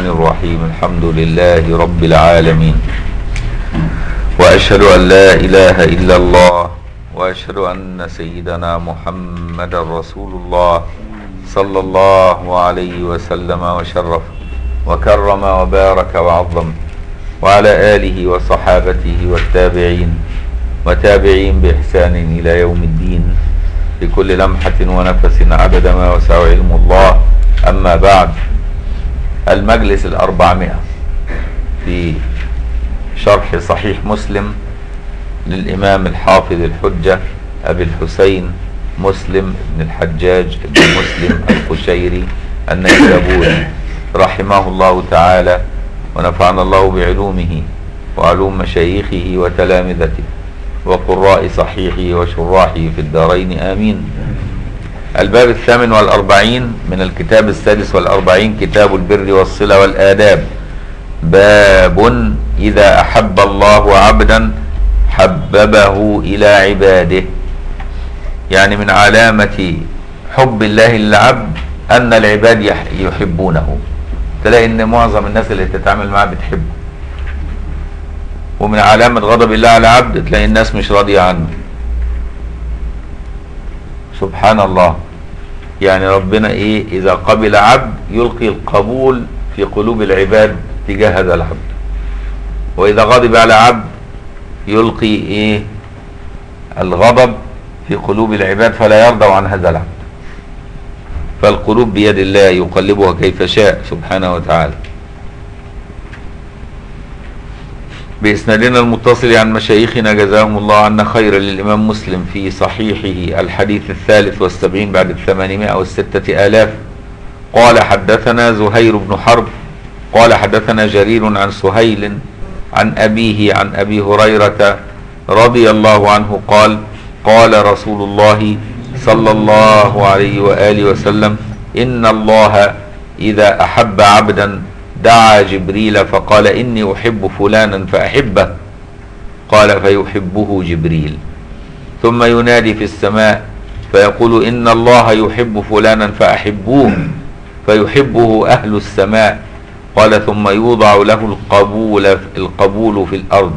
الرحيم الحمد لله رب العالمين وأشهد أن لا إله إلا الله وأشهد أن سيدنا محمد رسول الله صلى الله عليه وسلم وشرف وكرم وبارك وعظم وعلى آله وصحابته والتابعين وتابعين بإحسان إلى يوم الدين بكل لمحة ونفس عدد ما وسع علم الله أما بعد المجلس الأربعمائة في شرح صحيح مسلم للإمام الحافظ الحجة أبي الحسين مسلم بن الحجاج بن مسلم القشيري النيسابوري رحمه الله تعالى ونفعنا الله بعلومه وعلوم مشايخه وتلامذته وقراء صحيحه وشراحه في الدارين آمين الباب الثامن والأربعين من الكتاب السادس والأربعين كتاب البر والصلة والآداب باب إذا أحب الله عبدا حببه إلى عباده يعني من علامة حب الله للعبد أن العباد يحبونه تلاقي ان معظم الناس اللي تتعامل معاه بتحبه ومن علامة غضب الله على العبد تلاقي الناس مش راضية عنه سبحان الله يعني ربنا ايه اذا قبل عبد يلقي القبول في قلوب العباد تجاه هذا العبد واذا غضب على عبد يلقي ايه الغضب في قلوب العباد فلا يرضوا عن هذا العبد فالقلوب بيد الله يقلبها كيف شاء سبحانه وتعالى بإسنادنا المتصل عن مشايخنا جزاهم الله عنا خيرا للإمام مسلم في صحيحه الحديث الثالث والسبعين بعد الثمانمائة والستة آلاف قال حدثنا زهير بن حرب قال حدثنا جرير عن سهيل عن أبيه عن أبي هريرة رضي الله عنه قال قال رسول الله صلى الله عليه وآله وسلم إن الله إذا أحب عبدا دعا جبريل فقال إني أحب فلانا فأحبه قال فيحبه جبريل ثم ينادي في السماء فيقول إن الله يحب فلانا فأحبوه فيحبه أهل السماء قال ثم يوضع له القبول القبول في الأرض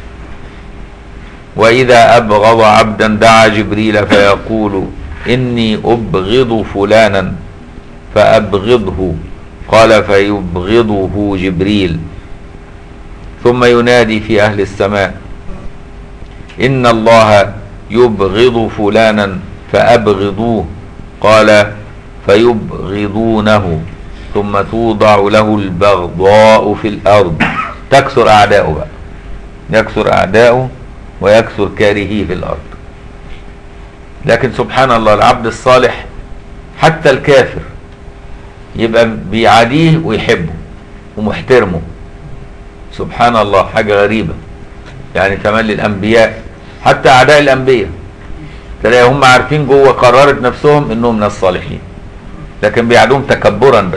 وإذا أبغض عبدا دعا جبريل فيقول إني أبغض فلانا فأبغضه قال فيبغضه جبريل ثم ينادي في أهل السماء إن الله يبغض فلانا فأبغضوه قال فيبغضونه ثم توضع له البغضاء في الأرض تكثر أعداؤه بقى يكثر أعداؤه ويكثر كارهيه في الأرض لكن سبحان الله العبد الصالح حتى الكافر يبقى بيعاديه ويحبه ومحترمه سبحان الله حاجة غريبة يعني تملي الأنبياء حتى أعداء الأنبياء تلاقي هم عارفين جوه قرارة نفسهم إنهم من الصالحين لكن بيعادوهم تكبرا بس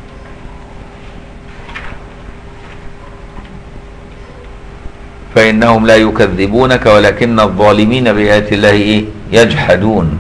فإنهم لا يكذبونك ولكن الظالمين بآيات الله إيه؟ يجحدون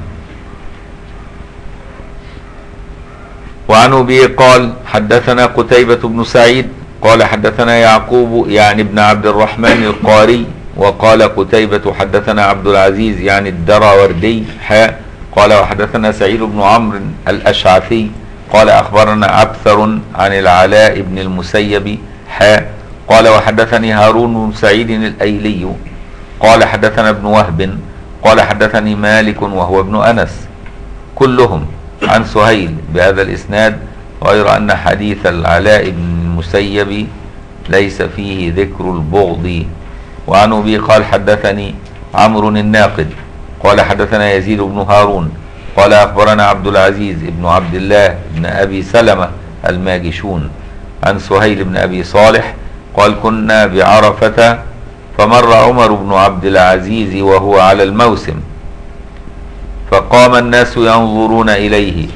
وعن أبي قال حدثنا قتيبة بن سعيد قال حدثنا يعقوب يعني ابن عبد الرحمن القاري وقال قتيبة حدثنا عبد العزيز يعني الدراوردي حاء قال وحدثنا سعيد بن عمرو الأشعثي قال أخبرنا عبثر عن العلاء بن المسيب حاء قال وحدثني هارون بن سعيد الأيلي قال حدثنا ابن وهب قال حدثني مالك وهو ابن أنس كلهم عن سهيل بهذا الإسناد غير أن حديث العلاء بن المسيب ليس فيه ذكر البغض وعن أبي قال حدثني عمرو الناقد قال حدثنا يزيد بن هارون قال أخبرنا عبد العزيز بن عبد الله بن أبي سلمة الماجشون عن سهيل بن أبي صالح قال كنا بعرفة فمر عمر بن عبد العزيز وهو على الموسم فقام الناس ينظرون إليه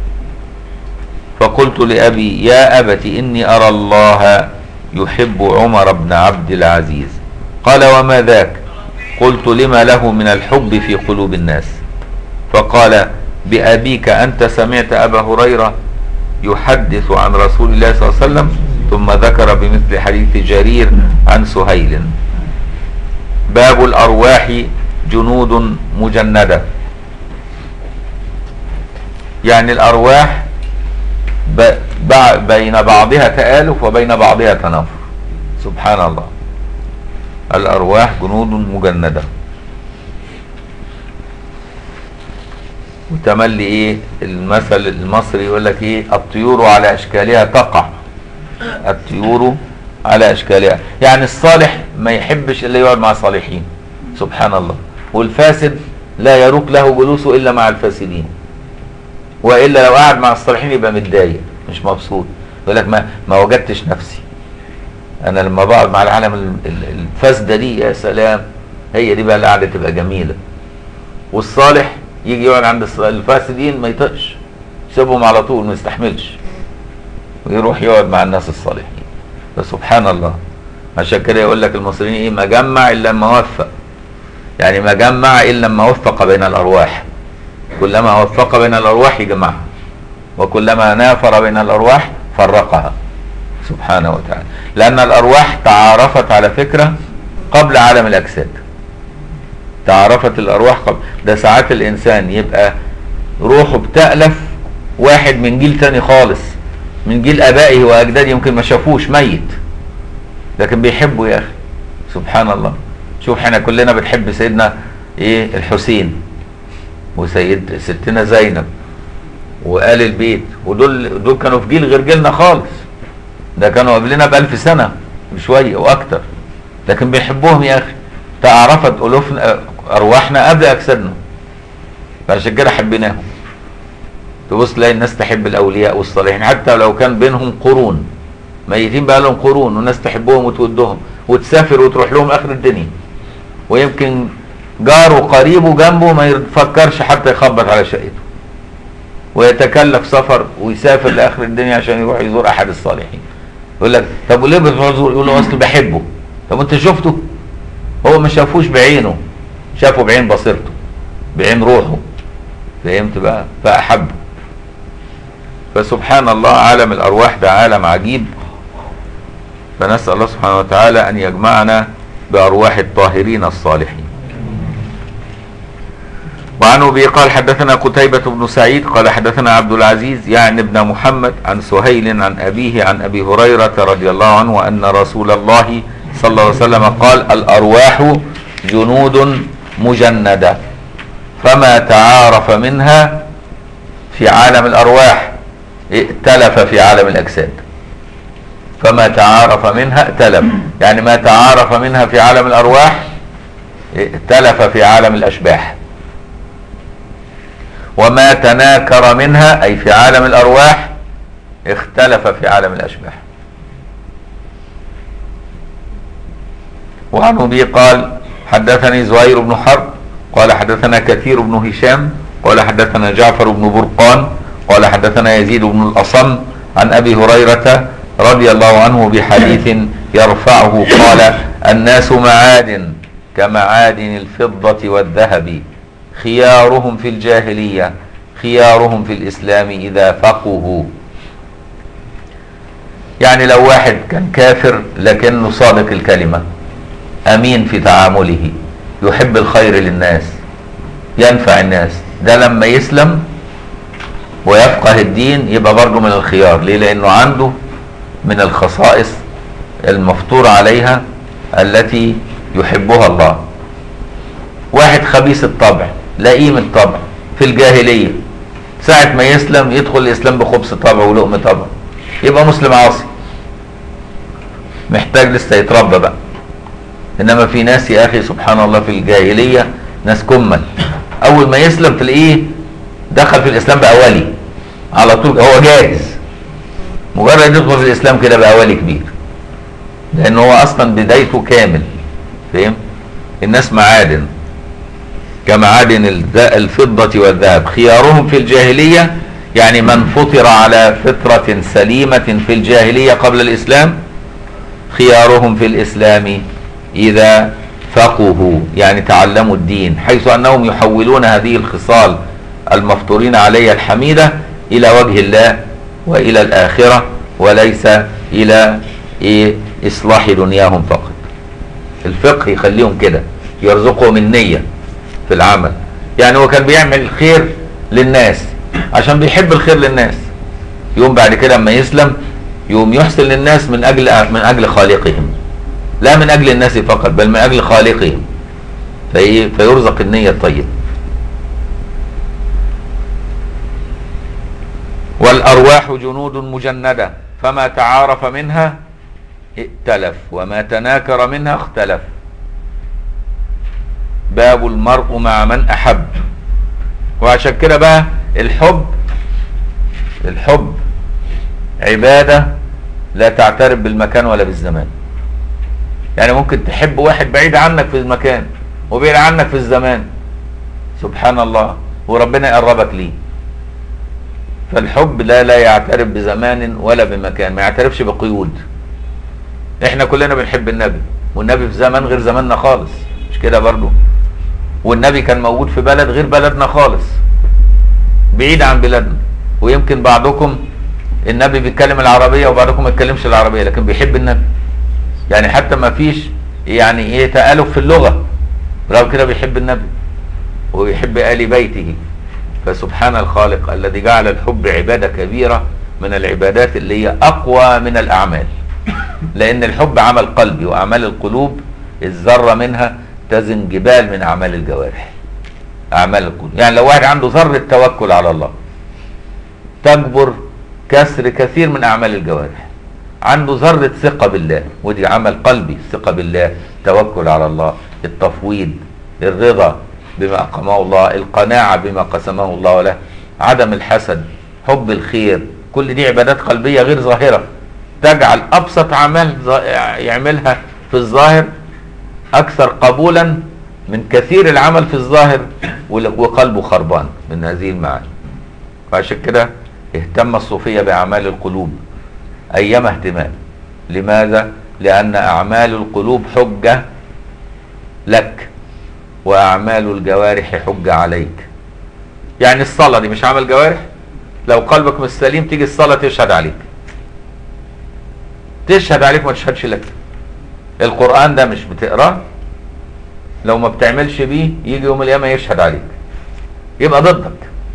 فقلت لأبي يا أبت إني أرى الله يحب عمر بن عبد العزيز قال وما ذاك قلت لما له من الحب في قلوب الناس فقال بأبيك أنت سمعت أبا هريرة يحدث عن رسول الله صلى الله عليه وسلم ثم ذكر بمثل حديث جرير عن سهيل باب الأرواح جنود مجندة يعني الأرواح بين بعضها تآلف وبين بعضها تنافر سبحان الله الأرواح جنود مجندة وتملي ايه المثل المصري يقول لك ايه الطيور على اشكالها تقع الطيور على اشكالها يعني الصالح ما يحبش الا يقعد مع الصالحين سبحان الله والفاسد لا يروق له جلوسه الا مع الفاسدين والا لو قعد مع الصالحين يبقى متضايق مش مبسوط يقول لك ما ما وجدتش نفسي انا لما بقعد مع العالم الفاسده دي يا سلام هي دي بقى القعده تبقى جميله والصالح يجي يقعد عند الفاسدين ما يطقش يسيبهم على طول ما يستحملش ويروح يقعد مع الناس الصالحين فسبحان الله عشان كده يقول لك المصريين ايه ما جمع الا لما وفق يعني ما جمع الا لما وفق بين الارواح كلما وفق بين الارواح يجمعها وكلما نافر بين الارواح فرقها سبحانه وتعالى لان الارواح تعارفت على فكره قبل عالم الاجساد تعارفت الارواح قبل ده ساعات الانسان يبقى روحه بتألف واحد من جيل تاني خالص من جيل ابائه واجداده يمكن ما شافوش ميت لكن بيحبه يا اخي سبحان الله شوف احنا كلنا بنحب سيدنا ايه الحسين وسيد ستنا زينب وآل البيت ودول دول كانوا في جيل غير جيلنا خالص ده كانوا قبلنا بألف سنة بشوية وأكتر لكن بيحبوهم يا أخي تعرفت ألوفنا أرواحنا قبل أجسادنا فعشان كده حبيناهم تبص تلاقي الناس تحب الأولياء والصالحين حتى لو كان بينهم قرون ميتين بقى لهم قرون والناس تحبهم وتودهم وتسافر وتروح لهم آخر الدنيا ويمكن جاره قريبه جنبه ما يفكرش حتى يخبط على شقته ويتكلف سفر ويسافر لاخر الدنيا عشان يروح يزور احد الصالحين يقول لك طب وليه بتروح تزور يقول له اصل بحبه طب انت شفته هو ما شافوش بعينه شافه بعين بصيرته بعين روحه فهمت بقى فاحبه فسبحان الله عالم الارواح ده عالم عجيب فنسال الله سبحانه وتعالى ان يجمعنا بارواح الطاهرين الصالحين وعن ابي قال حدثنا قتيبة بن سعيد قال حدثنا عبد العزيز يعني ابن محمد عن سهيل عن ابيه عن ابي هريرة رضي الله عنه ان رسول الله صلى الله عليه وسلم قال الارواح جنود مجندة فما تعارف منها في عالم الارواح ائتلف في عالم الاجساد فما تعارف منها ائتلف يعني ما تعارف منها في عالم الارواح ائتلف في عالم الاشباح وما تناكر منها أي في عالم الأرواح اختلف في عالم الأشباح وعن أبي قال حدثني زهير بن حرب قال حدثنا كثير بن هشام قال حدثنا جعفر بن برقان قال حدثنا يزيد بن الأصم عن أبي هريرة رضي الله عنه بحديث يرفعه قال الناس معادن كمعادن الفضة والذهب خيارهم في الجاهلية خيارهم في الإسلام إذا فقهوا يعني لو واحد كان كافر لكنه صادق الكلمة أمين في تعامله يحب الخير للناس ينفع الناس ده لما يسلم ويفقه الدين يبقى برضه من الخيار ليه لأنه عنده من الخصائص المفطور عليها التي يحبها الله واحد خبيث الطبع لئيم الطبع في الجاهلية ساعة ما يسلم يدخل الإسلام بخبث طبع ولقم طبع يبقى مسلم عاصي محتاج لسه يتربى بقى إنما في ناس يا أخي سبحان الله في الجاهلية ناس كمل أول ما يسلم تلاقيه دخل في الإسلام بقى ولي على طول هو جاهز مجرد يدخل في الإسلام كده بقى ولي كبير لأن هو أصلا بدايته كامل فاهم الناس معادن كمعادن الفضة والذهب خيارهم في الجاهلية يعني من فطر على فطرة سليمة في الجاهلية قبل الإسلام خيارهم في الإسلام إذا فقهوا يعني تعلموا الدين حيث أنهم يحولون هذه الخصال المفطورين عليها الحميدة إلى وجه الله وإلى الآخرة وليس الى ايه اصلاح دنياهم فقط الفقه يخليهم كده يرزقهم النية في العمل يعني هو كان بيعمل الخير للناس عشان بيحب الخير للناس يوم بعد كده اما يسلم يوم يحسن للناس من اجل من اجل خالقهم لا من اجل الناس فقط بل من اجل خالقهم في فيرزق النية الطيبة والارواح جنود مجندة فما تعارف منها ائتلف وما تناكر منها اختلف باب المرء مع من احب وعشان كده بقى الحب الحب عبادة لا تعترف بالمكان ولا بالزمان يعني ممكن تحب واحد بعيد عنك في المكان وبعيد عنك في الزمان سبحان الله وربنا يقربك ليه فالحب لا لا يعترف بزمان ولا بمكان ما يعترفش بقيود احنا كلنا بنحب النبي والنبي في زمن غير زماننا خالص مش كده برضو والنبي كان موجود في بلد غير بلدنا خالص بعيد عن بلادنا ويمكن بعضكم النبي بيتكلم العربية وبعضكم ما يتكلمش العربية لكن بيحب النبي يعني حتى ما فيش يعني ايه تآلف في اللغة رغم كده بيحب النبي ويحب آل بيته فسبحان الخالق الذي جعل الحب عبادة كبيرة من العبادات اللي هي أقوى من الأعمال لأن الحب عمل قلبي وأعمال القلوب الذرة منها تزن جبال من أعمال الجوارح أعمال القلوب يعني لو واحد عنده ذرة توكل على الله تجبر كسر كثير من أعمال الجوارح عنده ذرة ثقة بالله ودي عمل قلبي ثقة بالله توكل على الله التفويض الرضا بما أقامه الله القناعة بما قسمه الله له عدم الحسد حب الخير كل دي عبادات قلبية غير ظاهرة تجعل أبسط أعمال يعملها في الظاهر أكثر قبولا من كثير العمل في الظاهر وقلبه خربان من هذه المعاني فعشان كده اهتم الصوفية بأعمال القلوب أيما اهتمام لماذا؟ لأن أعمال القلوب حجة لك وأعمال الجوارح حجة عليك يعني الصلاة دي مش عمل جوارح لو قلبك مش سليم تيجي الصلاة تشهد عليك تشهد عليك ما تشهدش لك القرآن ده مش بتقراه لو ما بتعملش بيه يجي يوم القيامة يشهد عليك يبقى ضدك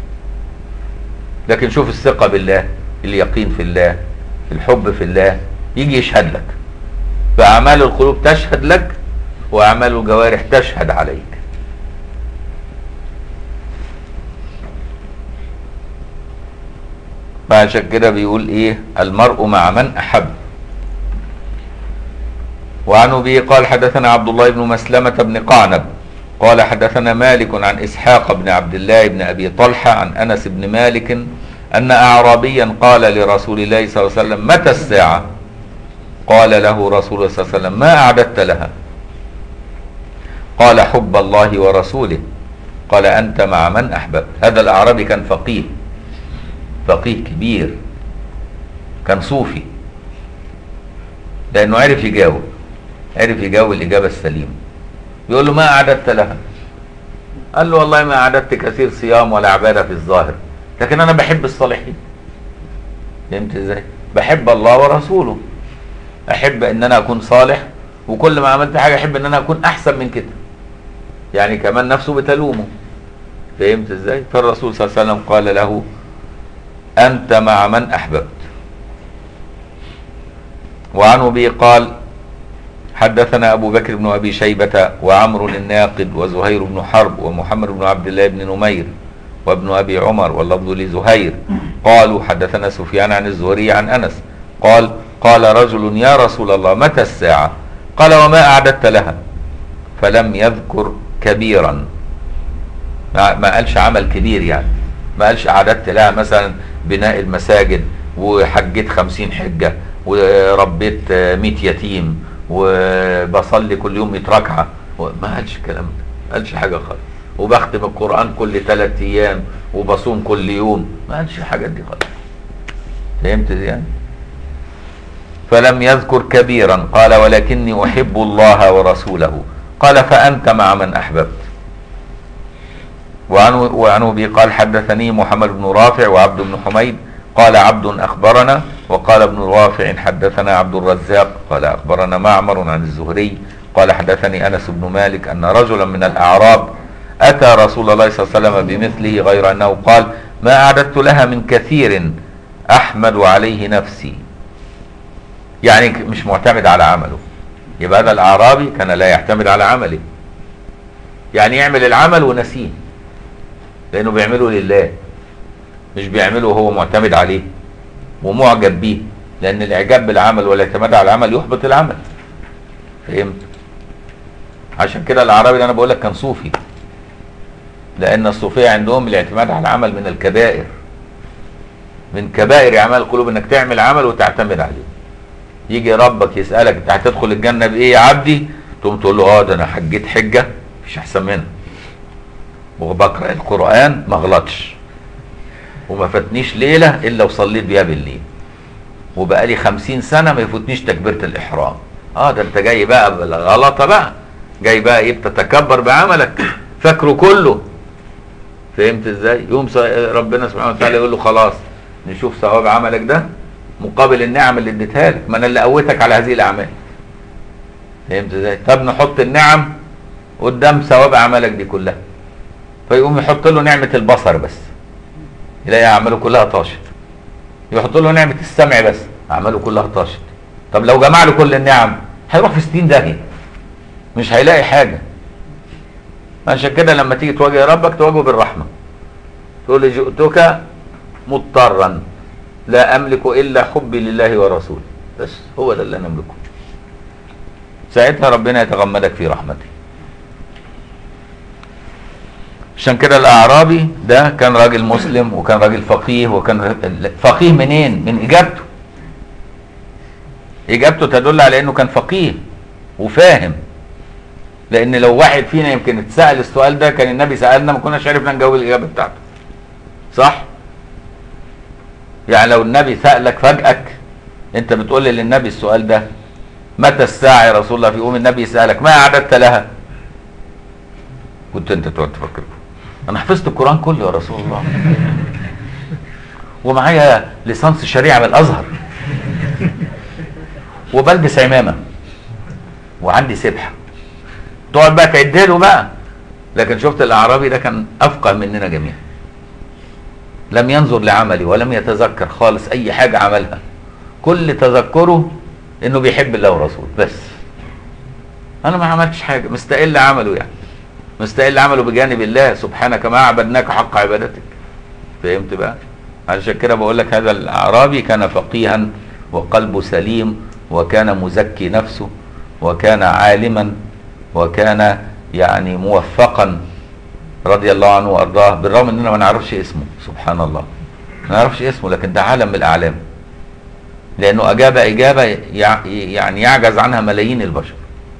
لكن شوف الثقة بالله اليقين في الله الحب في الله يجي يشهد لك فأعمال القلوب تشهد لك وأعمال الجوارح تشهد عليك فعشان كده بيقول ايه المرء مع من احب وعن ابي قال حدثنا عبد الله بن مسلمة بن قعنب قال حدثنا مالك عن اسحاق بن عبد الله بن ابي طلحة عن انس بن مالك ان اعرابيا قال لرسول الله صلى الله عليه وسلم متى الساعة قال له رسول الله صلى الله عليه وسلم ما اعددت لها قال حب الله ورسوله قال انت مع من احببت هذا الاعرابي كان فقيه فقيه كبير كان صوفي لانه عرف يجاوب عرف يجاوب الاجابه السليمه يقول له ما اعددت لها قال له والله ما اعددت كثير صيام ولا عباده في الظاهر لكن انا بحب الصالحين فهمت ازاي بحب الله ورسوله احب ان انا اكون صالح وكل ما عملت حاجه احب ان انا اكون احسن من كده يعني كمان نفسه بتلومه فهمت ازاي فالرسول صلى الله عليه وسلم قال له أنت مع من أحببت وعن أبي قال حدثنا أبو بكر بن أبي شيبة وعمر الناقد وزهير بن حرب ومحمد بن عبد الله بن نمير وابن أبي عمر واللفظ لزهير قالوا حدثنا سفيان عن الزهري عن أنس قال قال رجل يا رسول الله متى الساعة قال وما أعددت لها فلم يذكر كبيرا ما قالش عمل كبير يعني ما قالش أعددت لها مثلا بناء المساجد وحجيت خمسين حجة وربيت مئة يتيم وبصلي كل يوم 100 ركعة ما قالش الكلام ده ما قالش حاجة خالص وبختم القرآن كل ثلاث أيام وبصوم كل يوم ما قالش الحاجات دي خالص فهمت يعني فلم يذكر كبيرا قال ولكني أحب الله ورسوله قال فأنت مع من أحببت وعن وعن ابي قال حدثني محمد بن رافع وعبد بن حميد قال عبد اخبرنا وقال ابن رافع حدثنا عبد الرزاق قال أخبرنا معمر عن الزهري قال حدثني أنس بن مالك أن رجلا من الأعراب أتى رسول الله صلى الله عليه وسلم بمثله غير أنه قال ما أعددت لها من كثير أحمد عليه نفسي يعني مش معتمد على عمله يبقى هذا الأعرابي كان لا يعتمد على عمله يعني يعمل العمل ونسيه لأنه بيعمله لله مش بيعمله وهو معتمد عليه ومعجب بيه لأن الإعجاب بالعمل والاعتماد على العمل يحبط العمل فهمت عشان كده الأعرابي اللي أنا بقول لك كان صوفي لأن الصوفية عندهم الاعتماد على العمل من الكبائر من كبائر أعمال القلوب إنك تعمل عمل وتعتمد عليه يجي ربك يسألك أنت هتدخل الجنة بإيه يا عبدي؟ تقوم تقول له اه ده أنا حجيت حجة مفيش أحسن منها وبقرأ القرآن ما غلطش وما فاتنيش ليلة إلا وصليت بيها بالليل وبقالي خمسين سنة ما يفوتنيش تكبيرة الإحرام اه ده انت جاي بقى بالغلطة بقى جاي بقى ايه بتتكبر بعملك فاكره كله فهمت ازاي يوم ربنا سبحانه وتعالى يقول له خلاص نشوف ثواب عملك ده مقابل النعم اللي اديتها لك ما انا اللي قوتك على هذه الاعمال فهمت ازاي طب نحط النعم قدام ثواب اعمالك دي كلها فيقوم يحط له نعمه البصر بس يلاقي اعماله كلها طاشت يحط له نعمه السمع بس اعماله كلها طاشت طب لو جمع له كل النعم هيروح في 60 داهيه مش هيلاقي حاجه عشان كده لما تيجي تواجه ربك تواجهه بالرحمه تقول لي جئتك مضطرا لا املك الا حبي لله ورسوله بس هو ده اللي انا املكه ساعتها ربنا يتغمدك في رحمته عشان كده الاعرابي ده كان راجل مسلم وكان راجل فقيه وكان فقيه منين من اجابته اجابته تدل على انه كان فقيه وفاهم لان لو واحد فينا يمكن اتسال السؤال ده كان النبي سالنا ما كناش عرفنا نجاوب الاجابه بتاعته صح يعني لو النبي سالك فجاه انت بتقول للنبي السؤال ده متى الساعه يا رسول الله فيقوم النبي يسالك ما اعددت لها كنت انت تقعد تفكر انا حفظت القران كله يا رسول الله ومعايا ليسانس شريعه من الازهر وبلبس عمامه وعندي سبحه تقعد بقى تعد له بقى لكن شفت الاعرابي ده كان افقه مننا جميعا لم ينظر لعملي ولم يتذكر خالص اي حاجه عملها كل تذكره انه بيحب الله ورسوله بس انا ما عملتش حاجه مستقل عمله يعني مستقل عمله بجانب الله سبحانك ما عبدناك حق عبادتك فهمت بقى علشان كده بقول لك هذا الاعرابي كان فقيها وقلبه سليم وكان مزكي نفسه وكان عالما وكان يعني موفقا رضي الله عنه وارضاه بالرغم اننا ما نعرفش اسمه سبحان الله ما نعرفش اسمه لكن ده عالم من الاعلام لانه اجاب اجابه يعني يعجز عنها ملايين البشر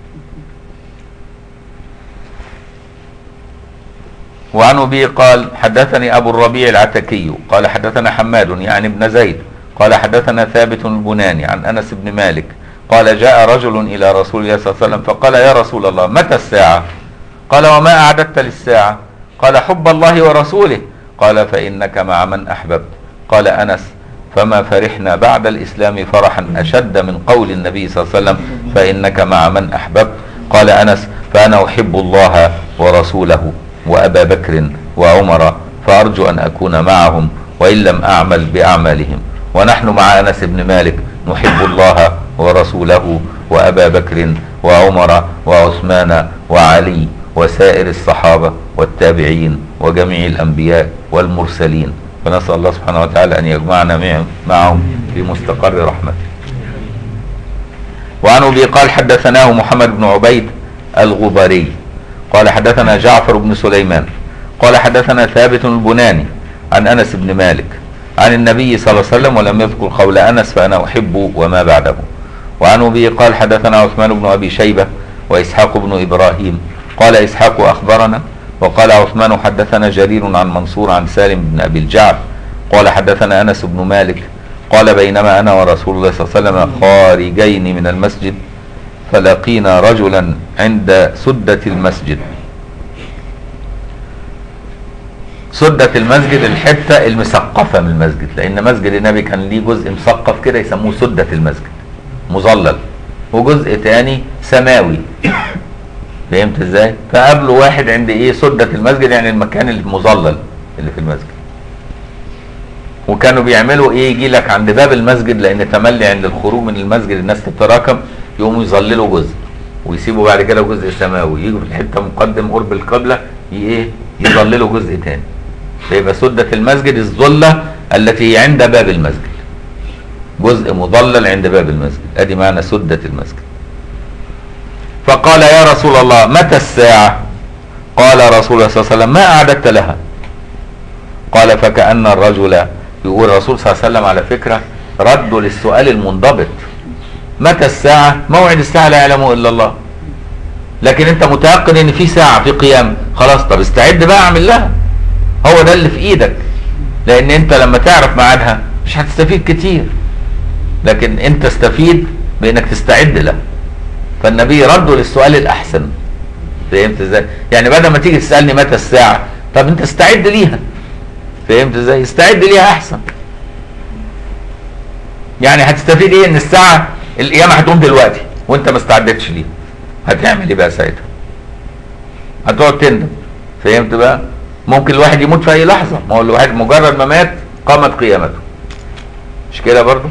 وعن ابي قال حدثني ابو الربيع العتكي قال حدثنا حماد يعني ابن زيد قال حدثنا ثابت البناني عن انس بن مالك قال جاء رجل الى رسول الله صلى الله عليه وسلم فقال يا رسول الله متى الساعه قال وما اعددت للساعه قال حب الله ورسوله قال فانك مع من احببت قال انس فما فرحنا بعد الاسلام فرحا اشد من قول النبي صلى الله عليه وسلم فانك مع من احببت قال انس فانا احب الله ورسوله وابا بكر وعمر فارجو ان اكون معهم وان لم اعمل باعمالهم ونحن مع انس بن مالك نحب الله ورسوله وابا بكر وعمر وعثمان وعلي وسائر الصحابه والتابعين وجميع الانبياء والمرسلين فنسال الله سبحانه وتعالى ان يجمعنا معهم في مستقر رحمته. وعن ابي قال حدثناه محمد بن عبيد الغبري قال حدثنا جعفر بن سليمان قال حدثنا ثابت البناني عن انس بن مالك عن النبي صلى الله عليه وسلم ولم يذكر قول انس فانا احب وما بعده وعن ابي قال حدثنا عثمان بن ابي شيبه واسحاق بن ابراهيم قال اسحاق اخبرنا وقال عثمان حدثنا جرير عن منصور عن سالم بن ابي الجعد قال حدثنا انس بن مالك قال بينما انا ورسول الله صلى الله عليه وسلم خارجين من المسجد فلقينا رجلا عند سدة المسجد سدة المسجد الحتة المثقفة من المسجد لأن مسجد النبي كان ليه جزء مثقف كده يسموه سدة المسجد مظلل وجزء تاني سماوي فهمت ازاي؟ فقابله واحد عند ايه سدة المسجد يعني المكان المظلل اللي في المسجد وكانوا بيعملوا ايه يجي لك عند باب المسجد لان تملي عند الخروج من المسجد الناس تتراكم يقوموا يظللوا جزء ويسيبوا بعد كده جزء سماوي يجوا في الحته مقدم قرب القبله ي- ايه يظللوا جزء تاني فيبقى سدة المسجد الظلة التي هي عند باب المسجد جزء مظلل عند باب المسجد ادي معنى سدة المسجد فقال يا رسول الله متى الساعة قال رسول الله صلى الله عليه وسلم ما أعددت لها قال فكأن الرجل يقول الرسول صلى الله عليه وسلم على فكرة رده للسؤال المنضبط متى الساعة موعد الساعة لا يعلمه إلا الله لكن انت متيقن ان في ساعة في قيام خلاص طب استعد بقى اعمل لها هو ده اللي في ايدك لان انت لما تعرف ميعادها مش هتستفيد كتير لكن انت استفيد بانك تستعد له فالنبي رده للسؤال الاحسن فهمت ازاي يعني بدل ما تيجي تسالني متى الساعه طب انت استعد ليها فهمت ازاي استعد ليها احسن يعني هتستفيد ايه ان الساعه القيامه هتقوم دلوقتي وانت ما استعدتش ليها هتعمل ايه بقى ساعتها هتقعد تندم فهمت بقى ممكن الواحد يموت في اي لحظه ما هو الواحد مجرد ما مات قامت قيامته مش كده برضه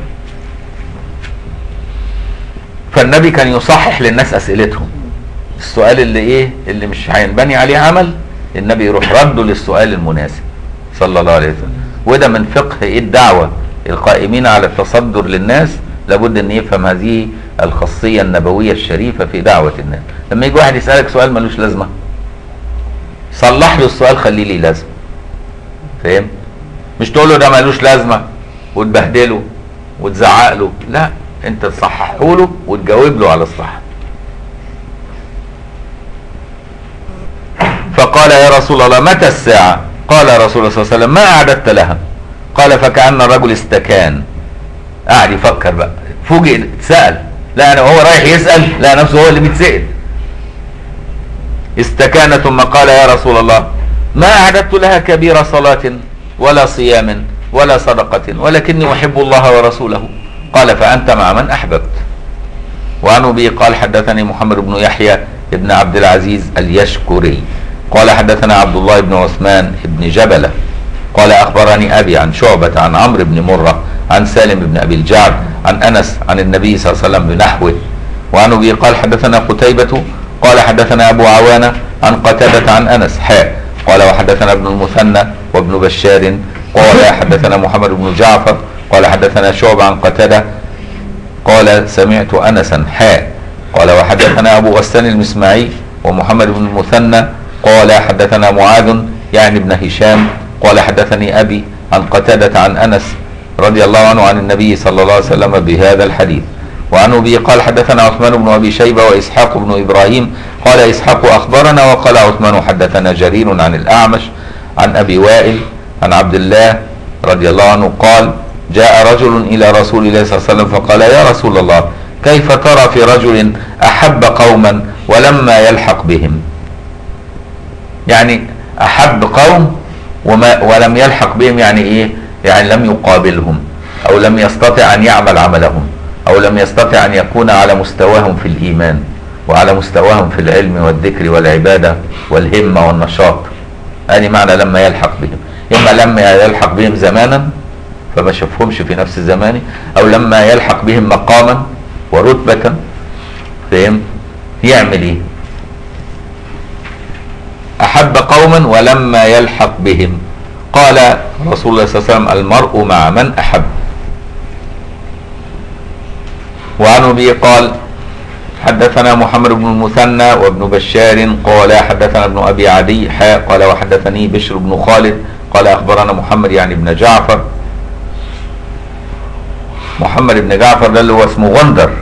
فالنبي كان يصحح للناس اسئلتهم السؤال اللي ايه اللي مش هينبني عليه عمل النبي يروح رده للسؤال المناسب صلى الله عليه وسلم وده من فقه ايه الدعوه القائمين على التصدر للناس لابد ان يفهم هذه الخاصيه النبويه الشريفه في دعوه الناس لما يجي واحد يسالك سؤال ملوش لازمه صلح له السؤال خليه ليه لازمه فاهم مش تقول له ده ملوش لازمه وتبهدله وتزعق له لا انت تصححه له وتجاوب له على الصح فقال يا رسول الله متى الساعة قال رسول الله صلى الله عليه وسلم ما أعددت لها قال فكأن الرجل استكان قاعد يفكر بقى فوجئ سأل لا أنا وهو رايح يسأل لا نفسه هو اللي بيتسأل استكان ثم قال يا رسول الله ما أعددت لها كبير صلاة ولا صيام ولا صدقة ولكني أحب الله ورسوله قال فأنت مع من أحببت وعن أبي قال حدثني محمد بن يحيى بن عبد العزيز اليشكري قال حدثنا عبد الله بن عثمان بن جبلة قال أخبرني أبي عن شعبة عن عمرو بن مرة عن سالم بن أبي الجعد عن أنس عن النبي صلى الله عليه وسلم بنحوه وعن أبي قال حدثنا قتيبة قال حدثنا أبو عوانة عن قتادة عن أنس حاء قال وحدثنا ابن المثنى وابن بشار قال حدثنا محمد بن جعفر قال حدثنا شعبة عن قتادة قال سمعت أنسا حاء قال وحدثنا أبو غسان المسمعي ومحمد بن المثنى قال حدثنا معاذ يعني ابن هشام قال حدثني أبي عن قتادة عن أنس رضي الله عنه عن النبي صلى الله عليه وسلم بهذا الحديث وعن أبي قال حدثنا عثمان بن أبي شيبة وإسحاق بن إبراهيم قال إسحاق أخبرنا وقال عثمان حدثنا جرير عن الأعمش عن أبي وائل عن عبد الله رضي الله عنه قال جاء رجل إلى رسول الله صلى الله عليه وسلم فقال يا رسول الله كيف ترى في رجل أحب قوما ولما يلحق بهم يعني أحب قوم وما ولم يلحق بهم يعني إيه يعني لم يقابلهم أو لم يستطع أن يعمل عملهم أو لم يستطع أن يكون على مستواهم في الإيمان وعلى مستواهم في العلم والذكر والعبادة والهمة والنشاط هذه معنى لما يلحق بهم إما لما يلحق بهم زمانا فما شافهمش في نفس زمانه أو لما يلحق بهم مقاما ورتبة فهم يعمل إيه أحب قوما ولما يلحق بهم قال رسول الله صلى الله عليه وسلم المرء مع من أحب وعن أبي قال حدثنا محمد بن المثنى وابن بشار قال حدثنا ابن أبي عدي حاء قال وحدثني بشر بن خالد قال أخبرنا محمد يعني ابن جعفر محمد بن جعفر ده اللي هو اسمه غندر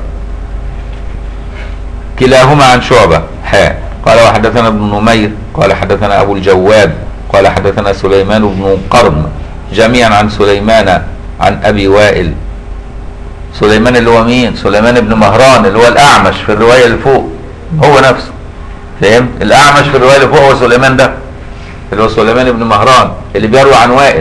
كلاهما عن شعبة حاء قال وحدثنا ابن نمير قال حدثنا أبو الجواد قال حدثنا سليمان بن قرن جميعا عن سليمان عن أبي وائل سليمان اللي هو مين سليمان بن مهران اللي هو الأعمش في الرواية اللي فوق هو نفسه فهمت الأعمش في الرواية اللي فوق هو سليمان ده اللي هو سليمان بن مهران اللي بيروي عن وائل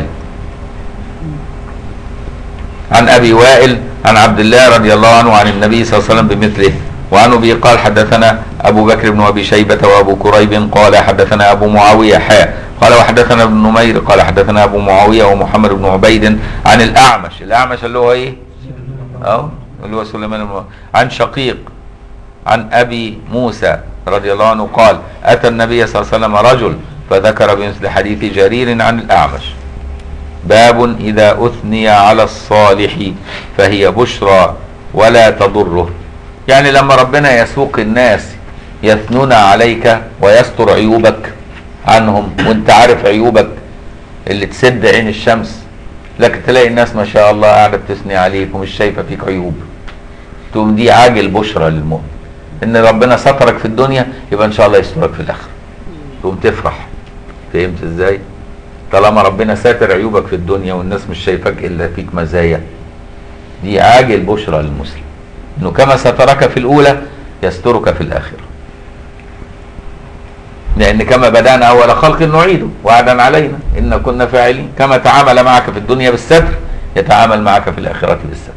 عن ابي وائل عن عبد الله رضي الله عنه عن النبي صلى الله عليه وسلم بمثله وعن ابي قال حدثنا ابو بكر بن ابي شيبه وابو كريب قال حدثنا ابو معاويه حاء قال وحدثنا ابن نمير قال حدثنا ابو معاويه ومحمد بن عبيد عن الاعمش الاعمش اللي هو ايه اه اللي هو سليمان بن عن شقيق عن ابي موسى رضي الله عنه قال اتى النبي صلى الله عليه وسلم رجل فذكر بمثل حديث جرير عن الاعمش باب اذا اثني على الصالح فهي بشرى ولا تضره يعني لما ربنا يسوق الناس يثنون عليك ويستر عيوبك عنهم وانت عارف عيوبك اللي تسد عين الشمس لكن تلاقي الناس ما شاء الله قاعده بتثني عليك ومش شايفه فيك عيوب تقوم دي عاجل بشرى للمؤمن ان ربنا سترك في الدنيا يبقى ان شاء الله يسترك في الاخره تقوم تفرح فهمت ازاي طالما ربنا ساتر عيوبك في الدنيا والناس مش شايفاك الا فيك مزايا دي عاجل بشرى للمسلم انه كما سترك في الاولى يسترك في الاخره لان كما بدانا اول خلق نعيده وعدا علينا ان كنا فاعلين كما تعامل معك في الدنيا بالستر يتعامل معك في الاخره بالستر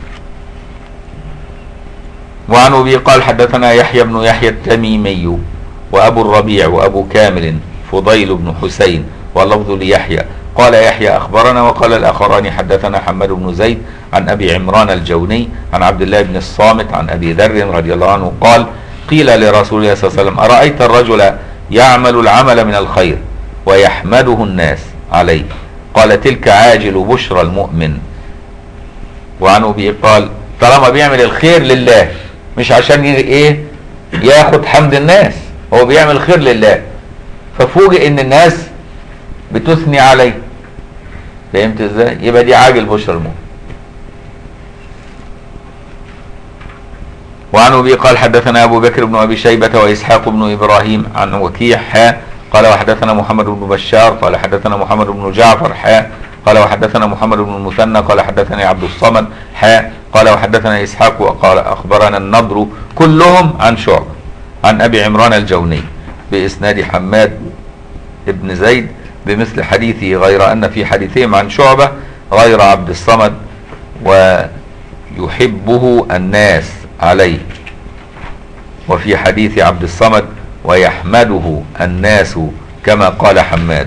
وعن ابي قال حدثنا يحيى بن يحيى التميمي وابو الربيع وابو كامل فضيل بن حسين واللفظ ليحيى قال يحيى اخبرنا وقال الاخران حدثنا حماد بن زيد عن ابي عمران الجوني عن عبد الله بن الصامت عن ابي ذر رضي الله عنه قال قيل لرسول الله صلى الله عليه وسلم ارايت الرجل يعمل العمل من الخير ويحمده الناس عليه قال تلك عاجل بشرى المؤمن وعن ابي قال طالما بيعمل الخير لله مش عشان ايه ياخد حمد الناس هو بيعمل خير لله ففوجئ ان الناس بتثني عليه فهمت ازاي يبقى دي عاجل بشرى المؤمن وعن ابي قال حدثنا ابو بكر بن ابي شيبه واسحاق بن ابراهيم عن وكيع حاء قال وحدثنا محمد بن بشار قال حدثنا محمد بن جعفر حاء قال وحدثنا محمد بن المثنى قال حدثني عبد الصمد حاء قال وحدثنا اسحاق وقال اخبرنا النضر كلهم عن شعبه عن ابي عمران الجوني باسناد حماد بن زيد بمثل حديثه غير ان في حديثهم عن شعبه غير عبد الصمد ويحبه الناس عليه وفي حديث عبد الصمد ويحمده الناس كما قال حماد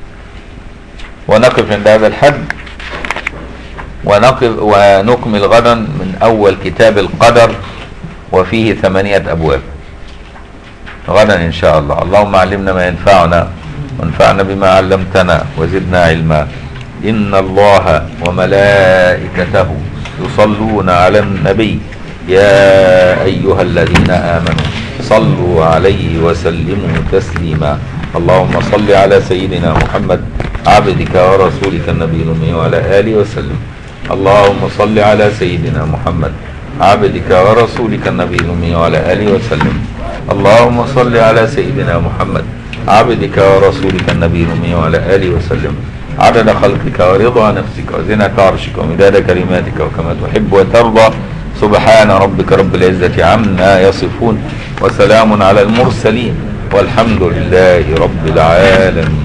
ونقف عند هذا الحد ونقف ونكمل غدا من اول كتاب القدر وفيه ثمانية ابواب غدا ان شاء الله اللهم علمنا ما ينفعنا وانفعنا بما علمتنا وزدنا علما ان الله وملائكته يصلون على النبي يا ايها الذين امنوا صلوا عليه وسلموا تسليما اللهم صل على سيدنا محمد عبدك ورسولك النبي الامي وعلى اله وسلم اللهم صل على سيدنا محمد عبدك ورسولك النبي الامي وعلى اله وسلم اللهم صل على سيدنا محمد عبدك ورسولك النبي الامي وعلى اله وسلم عدد خلقك ورضا نفسك وزنة عرشك ومداد كلماتك وكما تحب وترضى سبحان ربك رب العزة عما يصفون وسلام على المرسلين والحمد لله رب العالمين